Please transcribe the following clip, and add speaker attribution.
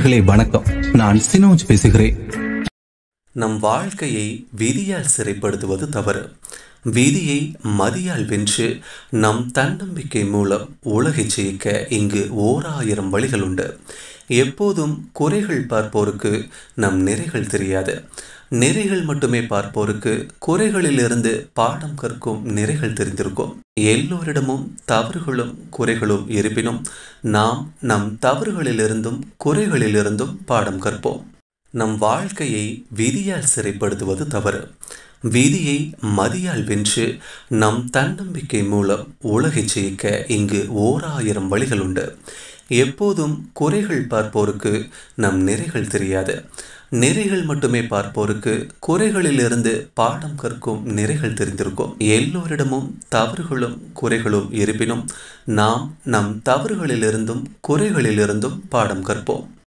Speaker 1: நேயர்களே வணக்கம் நான் சினோஜ் பேசுகிறேன்
Speaker 2: நம் வாழ்க்கையை விதியால் சிறைப்படுத்துவது தவறு விதியை மதியால் வென்று நம் தன்னம்பிக்கை மூலம் உலகை ஜெயிக்க இங்கு ஓர் ஆயிரம் வழிகள் உண்டு எப்போதும் குறைகள் பார்ப்போருக்கு நம் நிறைகள் தெரியாது நிறைகள் மட்டுமே பார்ப்போருக்கு குறைகளிலிருந்து பாடம் கற்கும் நிறைகள் தெரிந்திருக்கும் எல்லோரிடமும் தவறுகளும் குறைகளும் இருப்பினும் நாம் நம் தவறுகளிலிருந்தும் குறைகளிலிருந்தும் பாடம் கற்போம் நம் வாழ்க்கையை விதியால் சிறைப்படுத்துவது தவறு விதியை மதியால் வென்று நம் தன்னம்பிக்கை மூலம் உலகை ஜெயிக்க இங்கு ஓர் ஆயிரம் வழிகள் உண்டு எப்போதும் குறைகள் பார்ப்போருக்கு நம் நிறைகள் தெரியாது நிறைகள் மட்டுமே பார்ப்போருக்கு குறைகளிலிருந்து பாடம் கற்கும் நிறைகள் தெரிந்திருக்கும் எல்லோரிடமும் தவறுகளும் குறைகளும் இருப்பினும் நாம் நம் தவறுகளிலிருந்தும் குறைகளிலிருந்தும் பாடம் கற்போம்